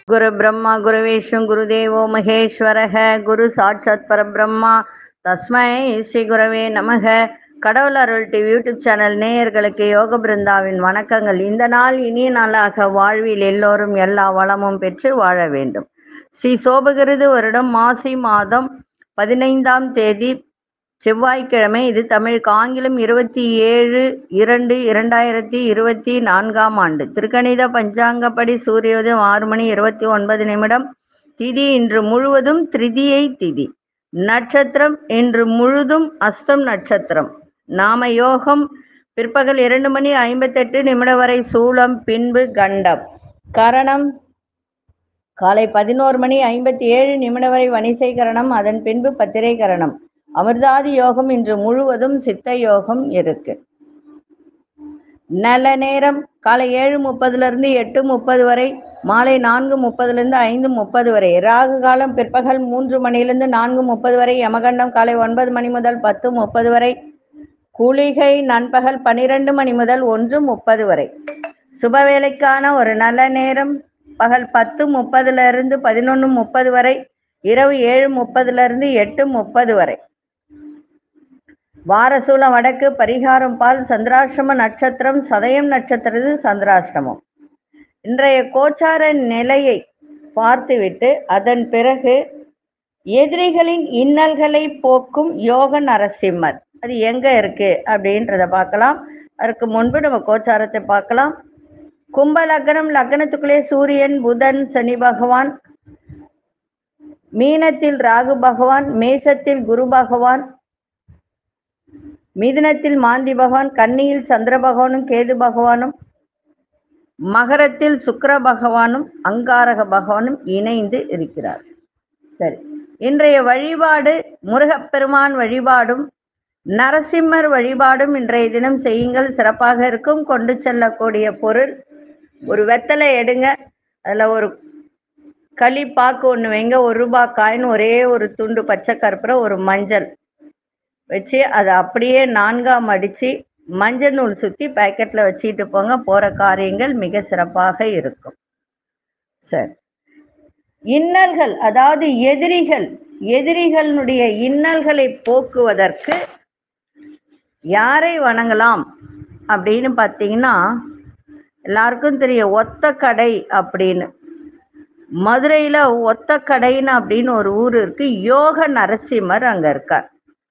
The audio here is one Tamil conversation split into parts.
குரு பிரம்மா குரு விஷ்ணு குரு தேவோ மகேஸ்வரக குரு சாட்சாத் பரபிரம்மா தஸ்மை ஸ்ரீ குரவே நமக கடவுள் அருள் டிவி யூடியூப் சேனல் நேயர்களுக்கு யோக பிருந்தாவின் வணக்கங்கள் இந்த நாள் இனிய நாளாக வாழ்வில் எல்லோரும் எல்லா வளமும் பெற்று வாழ வேண்டும் ஸ்ரீ சோபகிருது வருடம் மாசி மாதம் பதினைந்தாம் தேதி செவ்வாய்க்கிழமை இது தமிழுக்கு ஆங்கிலம் இருபத்தி ஏழு இரண்டு இரண்டாயிரத்தி இருபத்தி நான்காம் ஆண்டு திருக்கணித பஞ்சாங்கப்படி சூரியோதயம் ஆறு மணி இருபத்தி ஒன்பது நிமிடம் திதி இன்று முழுவதும் திரிதியை திதி நட்சத்திரம் இன்று முழுதும் அஸ்தம் நட்சத்திரம் நாம யோகம் பிற்பகல் இரண்டு மணி ஐம்பத்தெட்டு நிமிடம் வரை சூலம் பின்பு கண்டம் கரணம் காலை பதினோரு மணி ஐம்பத்தி ஏழு நிமிடம் வரை வணிசை கரணம் அதன் பின்பு பத்திரை கரணம் அமிர்தாதி யோகம் இன்று முழுவதும் சித்த யோகம் இருக்கு நல்ல நேரம் காலை ஏழு முப்பதுல இருந்து எட்டு முப்பது வரை மாலை நான்கு முப்பதுல இருந்து ஐந்து முப்பது வரை ராகு காலம் பிற்பகல் மூன்று மணிலிருந்து நான்கு முப்பது வரை யமகண்டம் காலை ஒன்பது மணி முதல் பத்து முப்பது வரை குளிகை நண்பகல் பனிரெண்டு மணி முதல் ஒன்று முப்பது வரை சுபவேளைக்கான ஒரு நல்ல நேரம் பகல் பத்து முப்பதுல இருந்து பதினொன்று முப்பது வரை இரவு ஏழு முப்பதுல இருந்து எட்டு முப்பது வரை வாரசூலம் வடக்கு பரிகாரம் பால் சந்திராஷ்டம நட்சத்திரம் சதயம் நட்சத்திரது சந்திராஷ்டமம் இன்றைய கோச்சார நிலையை பார்த்துவிட்டு அதன் பிறகு எதிரிகளின் இன்னல்களை போக்கும் யோக நரசிம்மர் அது எங்க இருக்கு அப்படின்றத பார்க்கலாம் அதற்கு முன்பு நம்ம கோச்சாரத்தை பார்க்கலாம் கும்ப லக்னம் லக்னத்துக்குள்ளே சூரியன் புதன் சனி பகவான் மீனத்தில் ராகு பகவான் மேஷத்தில் குரு பகவான் மிதுனத்தில் மாந்தி பகவான் கன்னியில் சந்திர பகவானும் கேது பகவானும் மகரத்தில் சுக்கிர பகவானும் அங்காரக பகவானும் இணைந்து இருக்கிறார் சரி இன்றைய வழிபாடு முருகப்பெருமான் வழிபாடும் நரசிம்மர் வழிபாடும் இன்றைய தினம் செய்யுங்கள் சிறப்பாக இருக்கும் கொண்டு செல்லக்கூடிய பொருள் ஒரு வெத்தலை எடுங்க அதுல ஒரு களி பாக்கு ஒன்று வைங்க ஒரு ரூபாய் காயின் ஒரே ஒரு துண்டு பச்சை கற்பூரம் ஒரு மஞ்சள் வச்சு அதை அப்படியே நான்காம் அடித்து மஞ்சள் நூல் சுற்றி பேக்கெட்டில் வச்சுட்டு போங்க போகிற காரியங்கள் மிக சிறப்பாக இருக்கும் சரி இன்னல்கள் அதாவது எதிரிகள் எதிரிகளுடைய இன்னல்களை போக்குவதற்கு யாரை வணங்கலாம் அப்படின்னு பார்த்தீங்கன்னா எல்லாருக்கும் தெரியும் ஒத்த கடை அப்படின்னு மதுரையில் ஒத்த கடைன்னு அப்படின்னு ஒரு ஊர் இருக்கு யோக நரசிம்மர் அங்கே இருக்கார்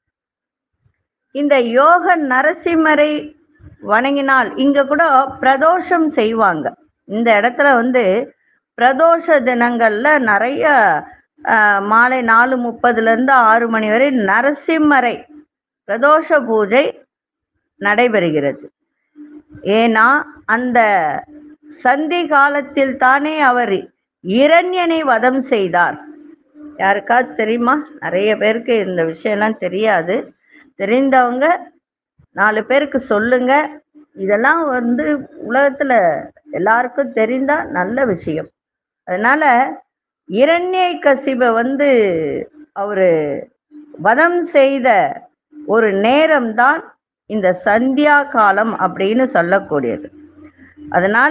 இந்த யோக நரசிம்மரை வணங்கினால் இங்க கூட பிரதோஷம் செய்வாங்க இந்த இடத்துல வந்து பிரதோஷ தினங்கள்ல நிறைய மாலை நாலு முப்பதுல இருந்து ஆறு மணி வரை நரசிம்மரை பிரதோஷ பூஜை நடைபெறுகிறது ஏன்னா அந்த சந்தி காலத்தில் தானே அவர் இரண்யனை வதம் செய்தார் யாருக்காவது தெரியுமா நிறைய பேருக்கு இந்த விஷயம்லாம் தெரியாது தெரிந்தவங்க நாலு பேருக்கு சொல்லுங்க இதெல்லாம் வந்து உலகத்துல எல்லாருக்கும் தெரிந்தா நல்ல விஷயம் அதனால இரண்யை கசிப வந்து அவரு வதம் செய்த ஒரு நேரம்தான் இந்த சந்தியா காலம் அப்படின்னு சொல்லக்கூடியது அதனால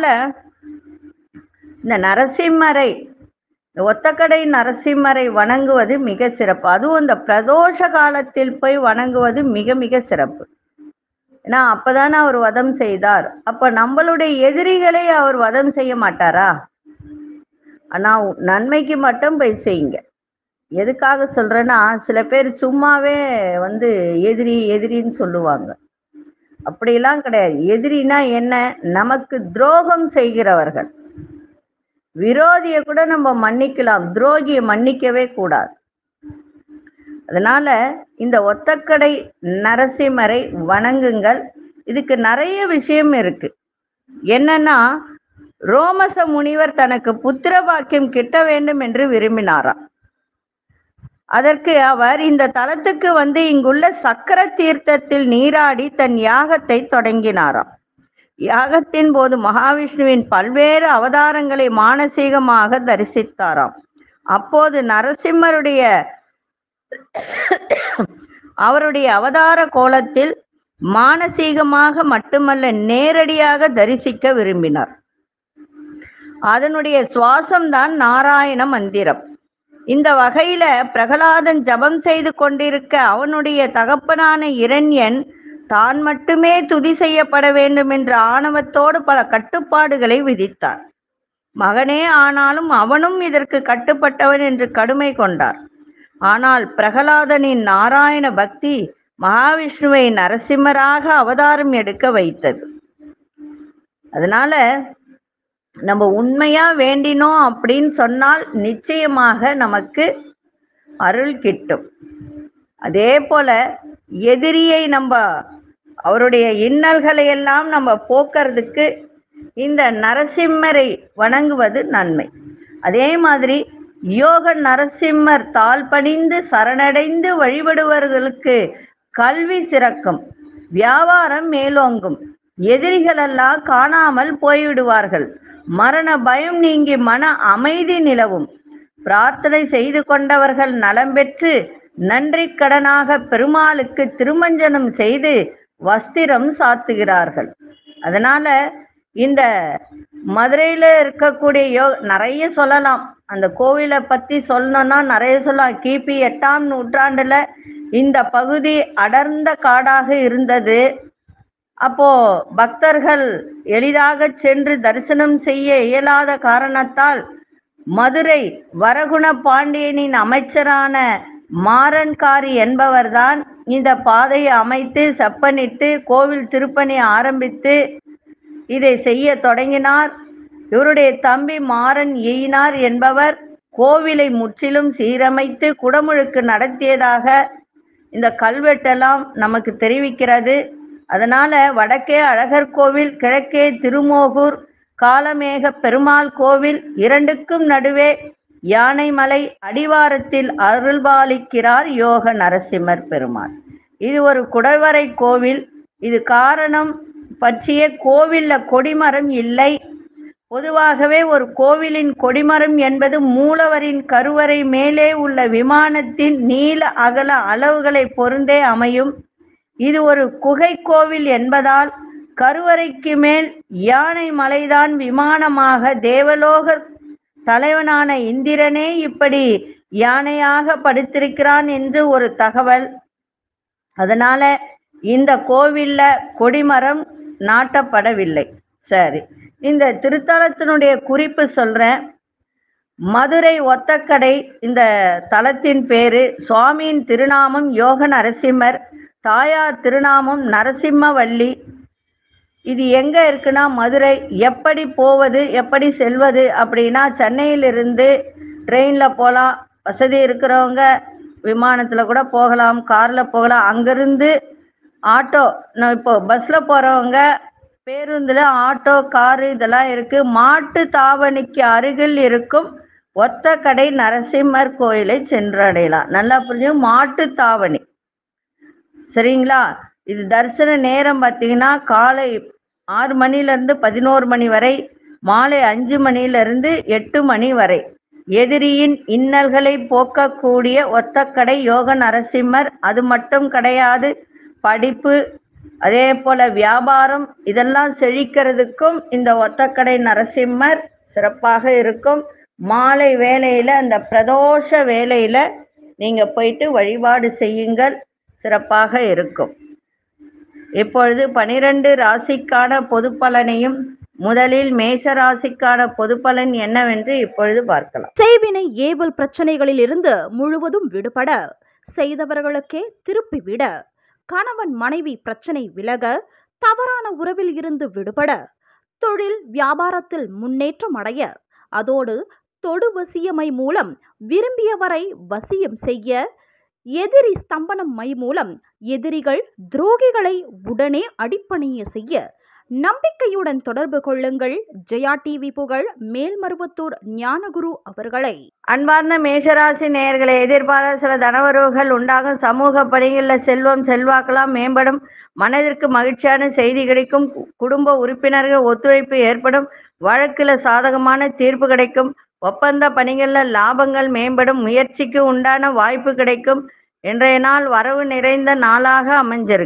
இந்த நரசிம்மரை ஒத்தக்கடை நரசிம்மரை வணங்குவது மிக சிறப்பு அதுவும் இந்த பிரதோஷ காலத்தில் போய் வணங்குவது மிக மிக சிறப்பு ஏன்னா அப்பதானே அவர் வதம் செய்தார் அப்ப நம்மளுடைய எதிரிகளை அவர் வதம் செய்ய மாட்டாரா ஆனா நன்மைக்கு மட்டும் போய் செய்யுங்க எதுக்காக சொல்றேன்னா சில பேர் சும்மாவே வந்து எதிரி எதிரின்னு சொல்லுவாங்க அப்படிலாம் கிடையாது எதிரினா என்ன நமக்கு துரோகம் செய்கிறவர்கள் விரோதியை கூட நம்ம மன்னிக்கலாம் துரோகியை மன்னிக்கவே கூடாது அதனால இந்த ஒத்தக்கடை நரசிம்மரை வணங்குங்கள் இதுக்கு நிறைய விஷயம் இருக்கு என்னன்னா ரோமச முனிவர் தனக்கு புத்திர பாக்கியம் கிட்ட வேண்டும் என்று விரும்பினாராம் அதற்கு அவர் இந்த தலத்துக்கு வந்து இங்குள்ள சக்கர தீர்த்தத்தில் நீராடி தன் யாகத்தை தொடங்கினாராம் யாகத்தின் போது மகாவிஷ்ணுவின் பல்வேறு அவதாரங்களை மானசீகமாக தரிசித்தாராம் அப்போது நரசிம்மருடைய அவருடைய அவதார கோலத்தில் மானசீகமாக மட்டுமல்ல நேரடியாக தரிசிக்க விரும்பினார் அதனுடைய சுவாசம்தான் நாராயண மந்திரம் இந்த வகையில பிரகலாதன் ஜபம் செய்து கொண்டிருக்க அவனுடைய தகப்பனான இரண்யன் தான் மட்டுமே துதி செய்யப்பட வேண்டும் என்ற ஆணவத்தோடு பல கட்டுப்பாடுகளை விதித்தார் மகனே ஆனாலும் அவனும் இதற்கு கட்டுப்பட்டவன் என்று கடுமை கொண்டார் ஆனால் பிரகலாதனின் நாராயண பக்தி மகாவிஷ்ணுவை நரசிம்மராக அவதாரம் எடுக்க வைத்தது அதனால நம்ம உண்மையா வேண்டினோம் அப்படின்னு சொன்னால் நிச்சயமாக நமக்கு அருள் கிட்டும் அதே போல எதிரியை நம்ம அவருடைய இன்னல்களை எல்லாம் நம்ம போக்குறதுக்கு இந்த நரசிம்மரை வணங்குவது நன்மை அதே மாதிரி யோக நரசிம்மர் தாழ் பணிந்து சரணடைந்து வழிபடுவர்களுக்கு கல்வி சிறக்கும் வியாபாரம் மேலோங்கும் எதிரிகளெல்லாம் காணாமல் போய்விடுவார்கள் மரண பயம் நீங்கி மன அமைதி நிலவும் பிரார்த்தனை செய்து கொண்டவர்கள் நலம் பெற்று நன்றி கடனாக பெருமாளுக்கு திருமஞ்சனம் செய்து வஸ்திரம் சாத்துகிறார்கள் அதனால இந்த மதுரையில இருக்கக்கூடிய யோ நிறைய சொல்லலாம் அந்த கோவிலை பத்தி சொல்லணும்னா நிறைய சொல்லலாம் கிபி எட்டாம் நூற்றாண்டுல இந்த பகுதி அடர்ந்த காடாக இருந்தது அப்போ பக்தர்கள் எளிதாக சென்று தரிசனம் செய்ய இயலாத காரணத்தால் மதுரை வரகுண பாண்டியனின் அமைச்சரான மாறன்காரி என்பவர்தான் இந்த பாதையை அமைத்து செப்பனிட்டு கோவில் திருப்பணி ஆரம்பித்து இதை செய்ய தொடங்கினார் இவருடைய தம்பி மாறன் எயினார் என்பவர் கோவிலை முற்றிலும் சீரமைத்து குடமுழுக்கு நடத்தியதாக இந்த கல்வெட்டெல்லாம் நமக்கு தெரிவிக்கிறது அதனால வடக்கே அழகர் கோவில் கிழக்கே திருமோகூர் காலமேக பெருமாள் கோவில் இரண்டுக்கும் நடுவே யானைமலை அடிவாரத்தில் அருள்பாலிக்கிறார் யோக நரசிம்மர் பெருமாள் இது ஒரு குடவரை கோவில் இது காரணம் பற்றிய கோவில்ல கொடிமரம் இல்லை பொதுவாகவே ஒரு கோவிலின் கொடிமரம் என்பது மூலவரின் கருவறை மேலே உள்ள விமானத்தின் நீள அகல அளவுகளை பொருந்தே அமையும் இது ஒரு குகை கோவில் என்பதால் கருவறைக்கு மேல் யானை மலைதான் விமானமாக தேவலோக தலைவனான இந்திரனே இப்படி யானையாக படுத்திருக்கிறான் என்று ஒரு தகவல் அதனால இந்த கோவில்ல கொடிமரம் நாட்டப்படவில்லை சரி இந்த திருத்தலத்தினுடைய குறிப்பு சொல்றேன் மதுரை ஒத்தக்கடை இந்த தலத்தின் பேரு சுவாமியின் திருநாமம் யோக நரசிம்மர் தாயார் திருநாமம் நரசிம்மவல்லி இது எங்க இருக்குன்னா மதுரை எப்படி போவது எப்படி செல்வது அப்படின்னா சென்னையிலிருந்து ட்ரெயின்ல போகலாம் வசதி இருக்கிறவங்க விமானத்துல கூட போகலாம் கார்ல போகலாம் அங்கிருந்து ஆட்டோ நான் இப்போ பஸ்ல போறவங்க பேருந்துல ஆட்டோ காரு இதெல்லாம் இருக்கு மாட்டு தாவணிக்கு அருகில் இருக்கும் ஒத்த கடை நரசிம்மர் கோயிலை சென்றடையலாம் நல்லா புரிஞ்சு மாட்டு தாவணி சரிங்களா இது தரிசன நேரம் பார்த்தீங்கன்னா காலை ஆறு மணிலேருந்து பதினோரு மணி வரை மாலை அஞ்சு மணியிலிருந்து எட்டு மணி வரை எதிரியின் இன்னல்களை போக்கக்கூடிய ஒத்தக்கடை யோக நரசிம்மர் அது மட்டும் கிடையாது படிப்பு அதே போல வியாபாரம் இதெல்லாம் செழிக்கிறதுக்கும் இந்த ஒத்தக்கடை நரசிம்மர் சிறப்பாக இருக்கும் மாலை வேளையில அந்த பிரதோஷ வேளையில நீங்க போயிட்டு வழிபாடு செய்யுங்கள் சிறப்பாக இருக்கும் இப்பொழுது பனிரெண்டு ராசிக்கான பொது பலனையும் முதலில் மேஷ ராசிக்கான பொது பலன் என்னவென்று இப்பொழுது பார்க்கலாம் செய்வினை ஏவல் பிரச்சனைகளில் இருந்து முழுவதும் விடுபட செய்தவர்களுக்கே திருப்பிவிட கணவன் மனைவி பிரச்சனை விலக தவறான உறவில் இருந்து விடுபட தொழில் வியாபாரத்தில் முன்னேற்றம் அடைய அதோடு தொடு வசியமை மூலம் விரும்பியவரை வசியம் செய்ய எதிரி ஸ்தம்பனம் மை மூலம் எதிரிகள் துரோகிகளை உடனே அடிப்பணிய செய்ய நம்பிக்கையுடன் தொடர்பு கொள்ளுங்கள் ஜெயா டிவி புகழ் மேல்மருவத்தூர் ஞானகுரு அவர்களை அன்பார்ந்த மேஷராசி நேயர்களை எதிர்பாராத சில தனவரவுகள் உண்டாகும் சமூக பணிகளில் செல்வம் செல்வாக்கெல்லாம் மேம்படும் மனதிற்கு மகிழ்ச்சியான செய்தி கிடைக்கும் கு- குடும்ப உறுப்பினர்கள் ஒத்துழைப்பு ஏற்படும் வழக்கில் சாதகமான தீர்ப்பு கிடைக்கும் ஒப்பந்த பணிகளில் லாபங்கள் மேம்படும் முயற்சிக்கு உண்டான வாய்ப்பு கிடைக்கும் இன்றைய நாள் வரவு நிறைந்த நாளாக அமைஞ்சிருக்கு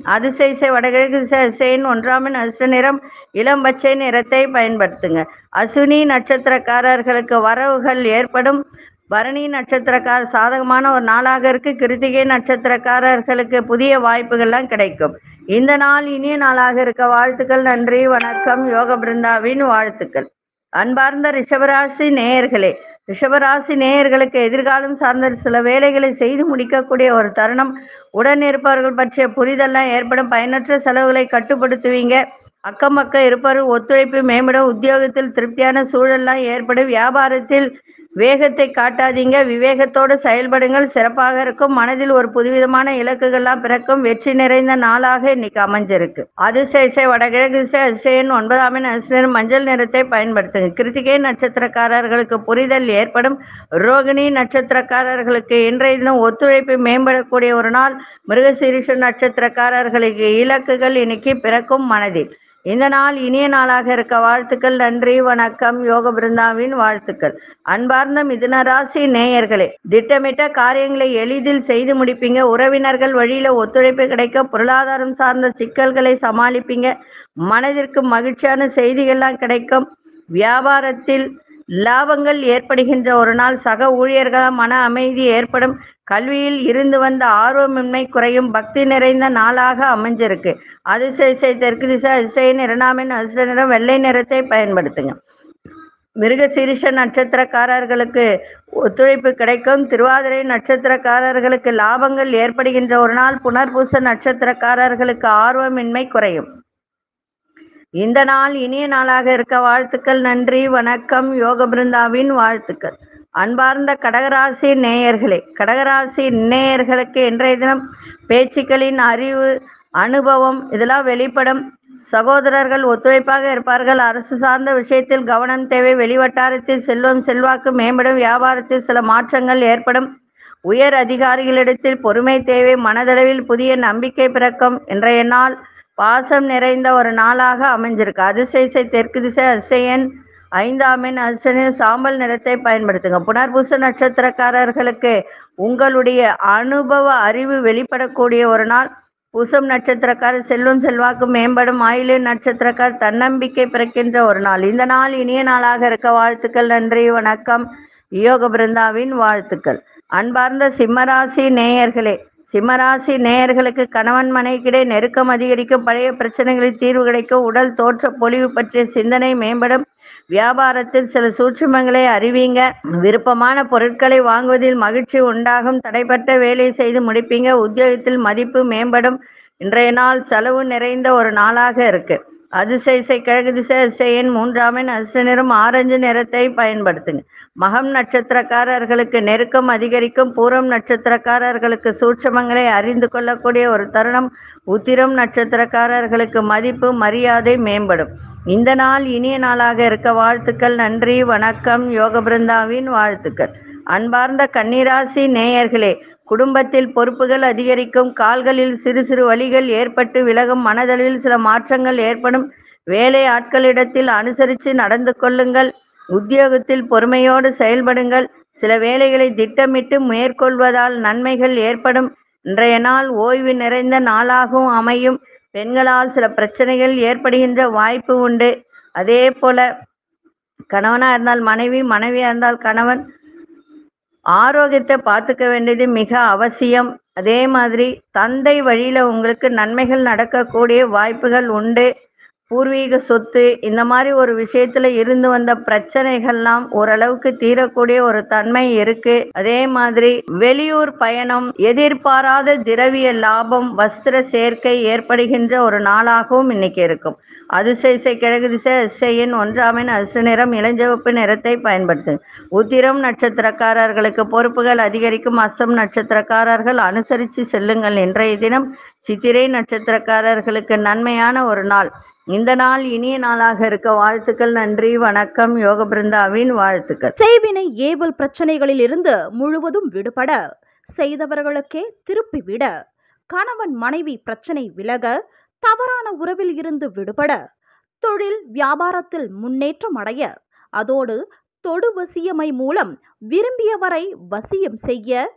அதிசய வடகிழக்கு திசையின் ஒன்றாமின் அசு நிறம் இளம் பச்சை நிறத்தை பயன்படுத்துங்க அசுனி நட்சத்திரக்காரர்களுக்கு வரவுகள் ஏற்படும் பரணி நட்சத்திரக்கார சாதகமான ஒரு நாளாக இருக்கு கிருத்திகை நட்சத்திரக்காரர்களுக்கு புதிய வாய்ப்புகள்லாம் கிடைக்கும் இந்த நாள் இனிய நாளாக இருக்க வாழ்த்துக்கள் நன்றி வணக்கம் யோக பிருந்தாவின் வாழ்த்துக்கள் அன்பார்ந்த ரிஷபராசி நேயர்களே ரிஷபராசி நேயர்களுக்கு எதிர்காலம் சார்ந்த சில வேலைகளை செய்து முடிக்கக்கூடிய ஒரு தருணம் உடன் இருப்பவர்கள் பற்றிய புரிதல்லாம் ஏற்படும் பயனற்ற செலவுகளை கட்டுப்படுத்துவீங்க அக்கம் பக்கம் இருப்பவர்கள் ஒத்துழைப்பு மேம்படும் உத்தியோகத்தில் திருப்தியான சூழல்லாம் ஏற்படும் வியாபாரத்தில் வேகத்தை காட்டாதீங்க விவேகத்தோடு செயல்படுங்கள் சிறப்பாக இருக்கும் மனதில் ஒரு புதுவிதமான இலக்குகள்லாம் பிறக்கும் வெற்றி நிறைந்த நாளாக இன்னைக்கு அமைஞ்சிருக்கு அதிசய வடகிழக்கு திசை அதிசயன் ஒன்பதாம் எண் அதிசயம் மஞ்சள் நிறத்தை பயன்படுத்துங்க கிருத்திகை நட்சத்திரக்காரர்களுக்கு புரிதல் ஏற்படும் ரோகிணி நட்சத்திரக்காரர்களுக்கு இன்றைய தினம் ஒத்துழைப்பு மேம்படக்கூடிய ஒரு நாள் மிருகசீரிஷ நட்சத்திரக்காரர்களுக்கு இலக்குகள் இன்னைக்கு பிறக்கும் மனதில் இந்த நாள் இனிய நாளாக இருக்க வாழ்த்துக்கள் நன்றி வணக்கம் யோக பிருந்தாவின் வாழ்த்துக்கள் அன்பார்ந்த மிதுன ராசி நேயர்களே திட்டமிட்ட காரியங்களை எளிதில் செய்து முடிப்பீங்க உறவினர்கள் வழியில ஒத்துழைப்பு கிடைக்க பொருளாதாரம் சார்ந்த சிக்கல்களை சமாளிப்பீங்க மனதிற்கு மகிழ்ச்சியான செய்திகள்லாம் கிடைக்கும் வியாபாரத்தில் லாபங்கள் ஏற்படுகின்ற ஒரு நாள் சக ஊழியர்களால் மன அமைதி ஏற்படும் கல்வியில் இருந்து வந்த ஆர்வமின்மை குறையும் பக்தி நிறைந்த நாளாக அமைஞ்சிருக்கு அதிசய தெற்கு திசை அதிசயின் இரண்டாமின் அதிர்ஷ்ட நிறம் வெள்ளை நிறத்தை பயன்படுத்துங்க மிருகசீரிஷ நட்சத்திரக்காரர்களுக்கு ஒத்துழைப்பு கிடைக்கும் திருவாதிரை நட்சத்திரக்காரர்களுக்கு லாபங்கள் ஏற்படுகின்ற ஒரு நாள் புனர்பூச நட்சத்திரக்காரர்களுக்கு ஆர்வமின்மை குறையும் இந்த நாள் இனிய நாளாக இருக்க வாழ்த்துக்கள் நன்றி வணக்கம் யோக பிருந்தாவின் வாழ்த்துக்கள் அன்பார்ந்த கடகராசி நேயர்களே கடகராசி நேயர்களுக்கு இன்றைய தினம் பேச்சுக்களின் அறிவு அனுபவம் இதெல்லாம் வெளிப்படும் சகோதரர்கள் ஒத்துழைப்பாக இருப்பார்கள் அரசு சார்ந்த விஷயத்தில் கவனம் தேவை வெளிவட்டாரத்தில் செல்வம் செல்வாக்கு மேம்படும் வியாபாரத்தில் சில மாற்றங்கள் ஏற்படும் உயர் அதிகாரிகளிடத்தில் பொறுமை தேவை மனதளவில் புதிய நம்பிக்கை பிறக்கும் இன்றைய நாள் பாசம் நிறைந்த ஒரு நாளாக அமைஞ்சிருக்கு அதிசய தெற்கு திசை அதிசயன் ஐந்தாம் எண் அதிசய சாம்பல் நிறத்தை பயன்படுத்துங்க புனர்பூச நட்சத்திரக்காரர்களுக்கு உங்களுடைய அனுபவ அறிவு வெளிப்படக்கூடிய ஒரு நாள் பூசம் நட்சத்திரக்காரர் செல்வம் செல்வாக்கு மேம்படும் ஆயிலு நட்சத்திரக்கார் தன்னம்பிக்கை பிறக்கின்ற ஒரு நாள் இந்த நாள் இனிய நாளாக இருக்க வாழ்த்துக்கள் நன்றி வணக்கம் யோக பிருந்தாவின் வாழ்த்துக்கள் அன்பார்ந்த சிம்மராசி நேயர்களே சிம்மராசி நேயர்களுக்கு கணவன் மனைக்கிடையே நெருக்கம் அதிகரிக்கும் பழைய பிரச்சனைகளில் தீர்வு கிடைக்கும் உடல் தோற்ற பொலிவு பற்றிய சிந்தனை மேம்படும் வியாபாரத்தில் சில சூட்சுமங்களை அறிவீங்க விருப்பமான பொருட்களை வாங்குவதில் மகிழ்ச்சி உண்டாகும் தடைப்பட்ட வேலை செய்து முடிப்பீங்க உத்தியோகத்தில் மதிப்பு மேம்படும் இன்றைய நாள் செலவு நிறைந்த ஒரு நாளாக இருக்கு அதிசய கிழக்கு திசை அதிசயன் மூன்றாமின் அதிர்ஷ்ட நிறம் ஆரஞ்சு நிறத்தை பயன்படுத்துங்க மகம் நட்சத்திரக்காரர்களுக்கு நெருக்கம் அதிகரிக்கும் பூரம் நட்சத்திரக்காரர்களுக்கு சூட்சமங்களை அறிந்து கொள்ளக்கூடிய ஒரு தருணம் உத்திரம் நட்சத்திரக்காரர்களுக்கு மதிப்பு மரியாதை மேம்படும் இந்த நாள் இனிய நாளாக இருக்க வாழ்த்துக்கள் நன்றி வணக்கம் யோக பிருந்தாவின் வாழ்த்துக்கள் அன்பார்ந்த கன்னிராசி நேயர்களே குடும்பத்தில் பொறுப்புகள் அதிகரிக்கும் கால்களில் சிறு சிறு வலிகள் ஏற்பட்டு விலகும் மனதளவில் சில மாற்றங்கள் ஏற்படும் வேலை ஆட்களிடத்தில் அனுசரித்து நடந்து கொள்ளுங்கள் உத்தியோகத்தில் பொறுமையோடு செயல்படுங்கள் சில வேலைகளை திட்டமிட்டு மேற்கொள்வதால் நன்மைகள் ஏற்படும் இன்றைய நாள் ஓய்வு நிறைந்த நாளாகவும் அமையும் பெண்களால் சில பிரச்சனைகள் ஏற்படுகின்ற வாய்ப்பு உண்டு அதே போல கணவனா இருந்தால் மனைவி மனைவியா இருந்தால் கணவன் ஆரோக்கியத்தை பார்த்துக்க வேண்டியது மிக அவசியம் அதே மாதிரி தந்தை வழியில உங்களுக்கு நன்மைகள் நடக்கக்கூடிய வாய்ப்புகள் உண்டு பூர்வீக சொத்து இந்த மாதிரி ஒரு விஷயத்துல இருந்து வந்த பிரச்சனைகள்லாம் ஓரளவுக்கு தீரக்கூடிய ஒரு தன்மை இருக்கு அதே மாதிரி வெளியூர் பயணம் எதிர்பாராத திரவிய லாபம் வஸ்திர சேர்க்கை ஏற்படுகின்ற ஒரு நாளாகவும் இன்னைக்கு இருக்கும் அதிசய கிழக்கு திசை அதிசயின் ஒன்றாமின் அசு நிறம் இளஞ்சிவப்பு நிறத்தை பயன்படுத்து உத்திரம் நட்சத்திரக்காரர்களுக்கு பொறுப்புகள் அதிகரிக்கும் அஸ்ஸம் நட்சத்திரக்காரர்கள் அனுசரித்து செல்லுங்கள் இன்றைய தினம் சித்திரை நட்சத்திரக்காரர்களுக்கு நன்மையான ஒரு நாள் இந்த நாள் இனிய நாளாக இருக்க வாழ்த்துக்கள் நன்றி வணக்கம் யோக பிருந்தாவின் வாழ்த்துக்கள் செய்வினை ஏவல் பிரச்சனைகளில் இருந்து முழுவதும் விடுபட செய்தவர்களுக்கே திருப்பி விட கணவன் மனைவி பிரச்சனை விலக தவறான உறவில் இருந்து விடுபட தொழில் வியாபாரத்தில் முன்னேற்றம் அடைய அதோடு தொடு வசியமை மூலம் விரும்பியவரை வசியம் செய்ய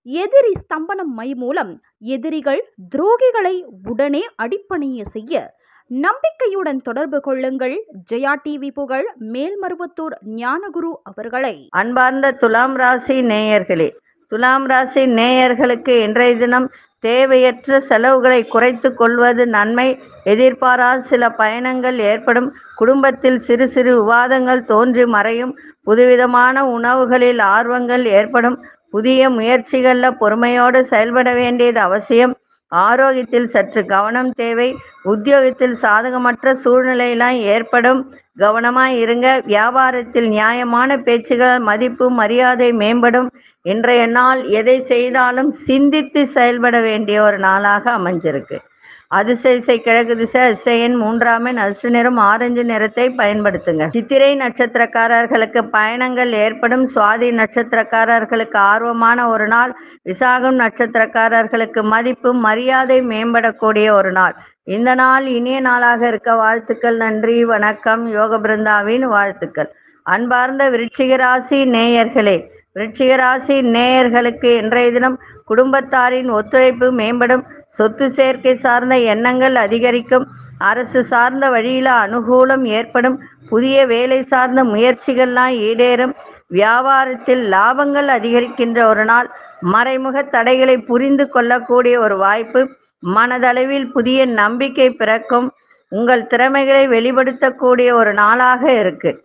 எதிரி ஸ்தம்பனம் மை மூலம் எதிரிகள் துரோகிகளை உடனே அடிப்பணிய செய்ய நம்பிக்கையுடன் தொடர்பு கொள்ளுங்கள் ஜெயா டிவி புகழ் மேல்மருவத்தூர் ஞானகுரு அவர்களை அன்பார்ந்த துலாம் ராசி நேயர்களே துலாம் ராசி நேயர்களுக்கு இன்றைய தினம் தேவையற்ற செலவுகளை குறைத்து கொள்வது நன்மை எதிர்பாராத சில பயணங்கள் ஏற்படும் குடும்பத்தில் சிறு சிறு விவாதங்கள் தோன்றி மறையும் புதுவிதமான உணவுகளில் ஆர்வங்கள் ஏற்படும் புதிய முயற்சிகளில் பொறுமையோடு செயல்பட வேண்டியது அவசியம் ஆரோக்கியத்தில் சற்று கவனம் தேவை உத்தியோகத்தில் சாதகமற்ற சூழ்நிலையெல்லாம் ஏற்படும் கவனமாக இருங்க வியாபாரத்தில் நியாயமான பேச்சுகள் மதிப்பு மரியாதை மேம்படும் இன்றைய நாள் எதை செய்தாலும் சிந்தித்து செயல்பட வேண்டிய ஒரு நாளாக அமைஞ்சிருக்கு அதிசய இசை கிழக்கு திசை அதிசயன் மூன்றாம் எண் அதிர்ஷ்ட நிறம் ஆரஞ்சு நிறத்தை பயன்படுத்துங்க சித்திரை நட்சத்திரக்காரர்களுக்கு பயணங்கள் ஏற்படும் சுவாதி நட்சத்திரக்காரர்களுக்கு ஆர்வமான ஒரு நாள் விசாகம் நட்சத்திரக்காரர்களுக்கு மதிப்பு மரியாதை மேம்படக்கூடிய ஒரு நாள் இந்த நாள் இனிய நாளாக இருக்க வாழ்த்துக்கள் நன்றி வணக்கம் யோக பிருந்தாவின் வாழ்த்துக்கள் அன்பார்ந்த விருச்சிக ராசி நேயர்களே விருச்சிக ராசி நேயர்களுக்கு இன்றைய தினம் குடும்பத்தாரின் ஒத்துழைப்பு மேம்படும் சொத்து சேர்க்கை சார்ந்த எண்ணங்கள் அதிகரிக்கும் அரசு சார்ந்த வழியில் அனுகூலம் ஏற்படும் புதிய வேலை சார்ந்த முயற்சிகள்லாம் ஈடேறும் வியாபாரத்தில் லாபங்கள் அதிகரிக்கின்ற ஒரு நாள் மறைமுக தடைகளை புரிந்து கொள்ளக்கூடிய ஒரு வாய்ப்பு மனதளவில் புதிய நம்பிக்கை பிறக்கும் உங்கள் திறமைகளை வெளிப்படுத்தக்கூடிய ஒரு நாளாக இருக்கு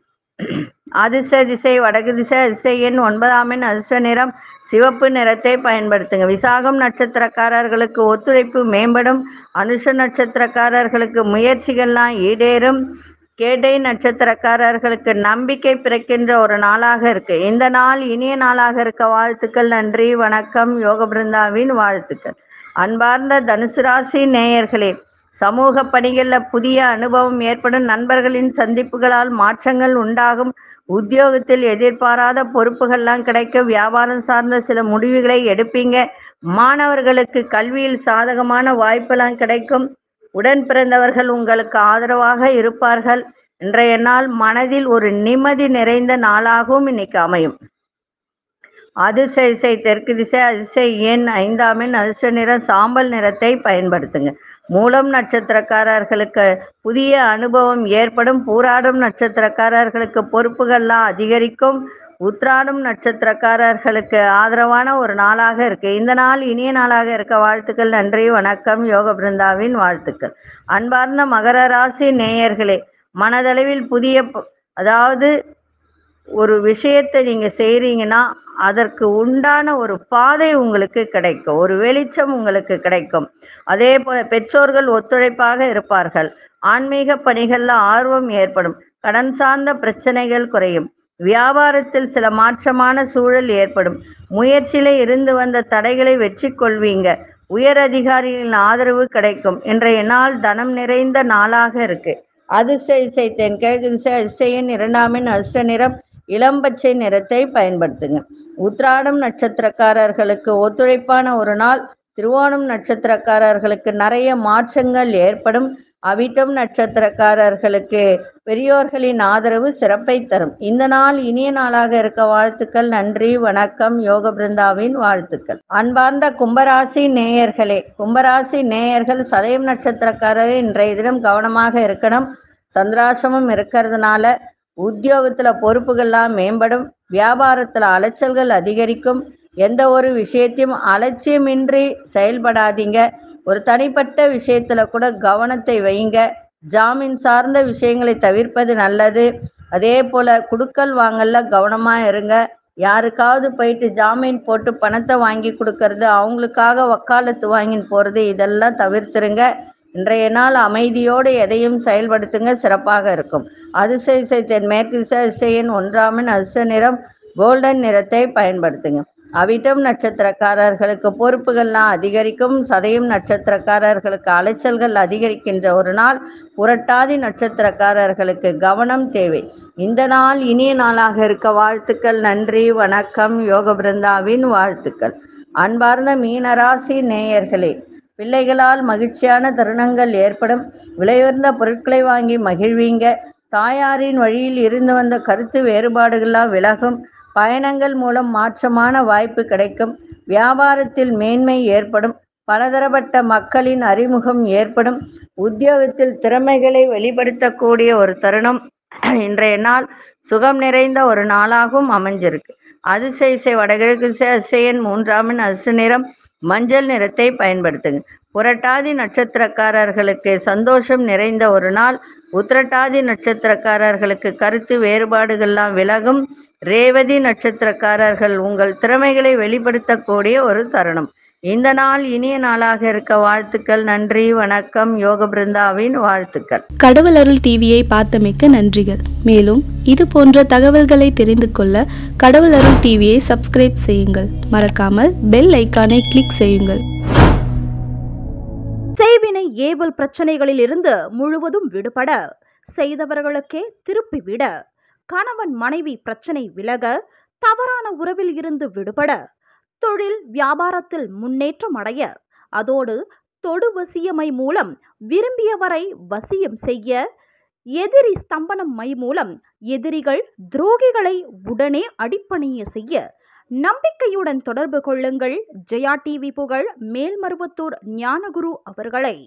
அதிர்ஷ்ட திசை வடக்கு திசை அதிர்ஷ்ட எண் ஒன்பதாம் எண் அதிர்ஷ்ட நிறம் சிவப்பு நிறத்தை பயன்படுத்துங்க விசாகம் நட்சத்திரக்காரர்களுக்கு ஒத்துழைப்பு மேம்படும் அனுஷ நட்சத்திரக்காரர்களுக்கு முயற்சிகள்லாம் ஈடேறும் கேட்டை நட்சத்திரக்காரர்களுக்கு நம்பிக்கை பிறக்கின்ற ஒரு நாளாக இருக்கு இந்த நாள் இனிய நாளாக இருக்க வாழ்த்துக்கள் நன்றி வணக்கம் யோக பிருந்தாவின் வாழ்த்துக்கள் அன்பார்ந்த தனுசு ராசி நேயர்களே சமூக பணிகளில் புதிய அனுபவம் ஏற்படும் நண்பர்களின் சந்திப்புகளால் மாற்றங்கள் உண்டாகும் உத்தியோகத்தில் எதிர்பாராத பொறுப்புகள்லாம் கிடைக்க வியாபாரம் சார்ந்த சில முடிவுகளை எடுப்பீங்க மாணவர்களுக்கு கல்வியில் சாதகமான வாய்ப்பெல்லாம் கிடைக்கும் உடன் பிறந்தவர்கள் உங்களுக்கு ஆதரவாக இருப்பார்கள் இன்றைய நாள் மனதில் ஒரு நிம்மதி நிறைந்த நாளாகவும் இன்னைக்கு அமையும் அதிர்ஷ்ட இசை தெற்கு திசை அதிர்ஷ்ட எண் ஐந்தாம் எண் அதிர்ஷ்ட நிறம் சாம்பல் நிறத்தை பயன்படுத்துங்க மூலம் நட்சத்திரக்காரர்களுக்கு புதிய அனுபவம் ஏற்படும் பூராடும் நட்சத்திரக்காரர்களுக்கு பொறுப்புகள்லாம் அதிகரிக்கும் உத்ராடும் நட்சத்திரக்காரர்களுக்கு ஆதரவான ஒரு நாளாக இருக்கு இந்த நாள் இனிய நாளாக இருக்க வாழ்த்துக்கள் நன்றி வணக்கம் யோக பிருந்தாவின் வாழ்த்துக்கள் அன்பார்ந்த மகர ராசி நேயர்களே மனதளவில் புதிய ப- அதாவது ஒரு விஷயத்தை நீங்க செய்றீங்கன்னா அதற்கு உண்டான ஒரு பாதை உங்களுக்கு கிடைக்கும் ஒரு வெளிச்சம் உங்களுக்கு கிடைக்கும் அதே போல பெற்றோர்கள் ஒத்துழைப்பாக இருப்பார்கள் ஆன்மீக பணிகள்ல ஆர்வம் ஏற்படும் கடன் சார்ந்த பிரச்சனைகள் குறையும் வியாபாரத்தில் சில மாற்றமான சூழல் ஏற்படும் முயற்சியில இருந்து வந்த தடைகளை வெற்றி கொள்வீங்க உயர் அதிகாரிகளின் ஆதரவு கிடைக்கும் இன்றைய நாள் தனம் நிறைந்த நாளாக இருக்கு அதிர்ஷ்ட இசை தென்கிழக்கு திசை அதிர்ஷ்ட எண் இரண்டாம் எண் அதிர்ஷ்ட நிறம் இளம்பச்சை நிறத்தை பயன்படுத்துங்க உத்ராடம் நட்சத்திரக்காரர்களுக்கு ஒத்துழைப்பான ஒரு நாள் திருவோணம் நட்சத்திரக்காரர்களுக்கு நிறைய மாற்றங்கள் ஏற்படும் அவிட்டம் நட்சத்திரக்காரர்களுக்கு பெரியோர்களின் ஆதரவு சிறப்பை தரும் இந்த நாள் இனிய நாளாக இருக்க வாழ்த்துக்கள் நன்றி வணக்கம் யோக பிருந்தாவின் வாழ்த்துக்கள் அன்பார்ந்த கும்பராசி நேயர்களே கும்பராசி நேயர்கள் சதயம் நட்சத்திரக்காரர் இன்றைய தினம் கவனமாக இருக்கணும் சந்திராசிரமம் இருக்கிறதுனால உத்தியோகத்துல பொறுப்புகள்லாம் மேம்படும் வியாபாரத்துல அலைச்சல்கள் அதிகரிக்கும் எந்த ஒரு விஷயத்தையும் அலட்சியமின்றி செயல்படாதீங்க ஒரு தனிப்பட்ட விஷயத்துல கூட கவனத்தை வைங்க ஜாமீன் சார்ந்த விஷயங்களை தவிர்ப்பது நல்லது அதே போல குடுக்கல் வாங்கல்ல கவனமா இருங்க யாருக்காவது போயிட்டு ஜாமீன் போட்டு பணத்தை வாங்கி கொடுக்கறது அவங்களுக்காக வக்காலத்து வாங்கின்னு போறது இதெல்லாம் தவிர்த்துருங்க இன்றைய நாள் அமைதியோடு எதையும் செயல்படுத்துங்க சிறப்பாக இருக்கும் அதிசய இசை தென் மேற்கு திசை அதிசயன் ஒன்றாமன் அதிர்ஷ்ட நிறம் கோல்டன் நிறத்தை பயன்படுத்துங்க அவிட்டம் நட்சத்திரக்காரர்களுக்கு பொறுப்புகள்லாம் அதிகரிக்கும் சதயம் நட்சத்திரக்காரர்களுக்கு அலைச்சல்கள் அதிகரிக்கின்ற ஒரு நாள் புரட்டாதி நட்சத்திரக்காரர்களுக்கு கவனம் தேவை இந்த நாள் இனிய நாளாக இருக்க வாழ்த்துக்கள் நன்றி வணக்கம் யோக பிருந்தாவின் வாழ்த்துக்கள் அன்பார்ந்த மீனராசி நேயர்களே பிள்ளைகளால் மகிழ்ச்சியான தருணங்கள் ஏற்படும் விலையுயர்ந்த பொருட்களை வாங்கி மகிழ்வீங்க தாயாரின் வழியில் இருந்து வந்த கருத்து வேறுபாடுகள்லாம் விலகும் பயணங்கள் மூலம் மாற்றமான வாய்ப்பு கிடைக்கும் வியாபாரத்தில் மேன்மை ஏற்படும் பலதரப்பட்ட மக்களின் அறிமுகம் ஏற்படும் உத்தியோகத்தில் திறமைகளை வெளிப்படுத்தக்கூடிய ஒரு தருணம் இன்றைய நாள் சுகம் நிறைந்த ஒரு நாளாகவும் அமைஞ்சிருக்கு அதிசய இசை வடகிழக்கு திசையன் மூன்றாமின் அசு நிறம் மஞ்சள் நிறத்தை பயன்படுத்துங்க புரட்டாதி நட்சத்திரக்காரர்களுக்கு சந்தோஷம் நிறைந்த ஒரு நாள் உத்திரட்டாதி நட்சத்திரக்காரர்களுக்கு கருத்து வேறுபாடுகள்லாம் விலகும் ரேவதி நட்சத்திரக்காரர்கள் உங்கள் திறமைகளை வெளிப்படுத்தக்கூடிய ஒரு தருணம் இந்த நாள் இனிய நாளாக இருக்க வாழ்த்துக்கள் நன்றி வணக்கம் யோக பிருந்தாவின் வாழ்த்துக்கள் கடவுள் அருள் டிவியை பார்த்தமைக்க நன்றிகள் மேலும் இது போன்ற தகவல்களை தெரிந்து கொள்ள கடவுள் அருள் டிவியை சப்ஸ்கிரைப் செய்யுங்கள் மறக்காமல் பெல் ஐக்கானை கிளிக் செய்யுங்கள் செய்வினை ஏவல் பிரச்சனைகளில் இருந்து முழுவதும் விடுபட செய்தவர்களுக்கே திருப்பிவிட கணவன் மனைவி பிரச்சனை விலக தவறான உறவில் இருந்து விடுபட தொழில் வியாபாரத்தில் முன்னேற்றம் அடைய அதோடு தொடு வசியமை மூலம் விரும்பியவரை வசியம் செய்ய எதிரி ஸ்தம்பனம் மை மூலம் எதிரிகள் துரோகிகளை உடனே அடிப்பணிய செய்ய நம்பிக்கையுடன் தொடர்பு கொள்ளுங்கள் ஜெயா டிவி புகழ் மேல்மருவத்தூர் ஞானகுரு அவர்களை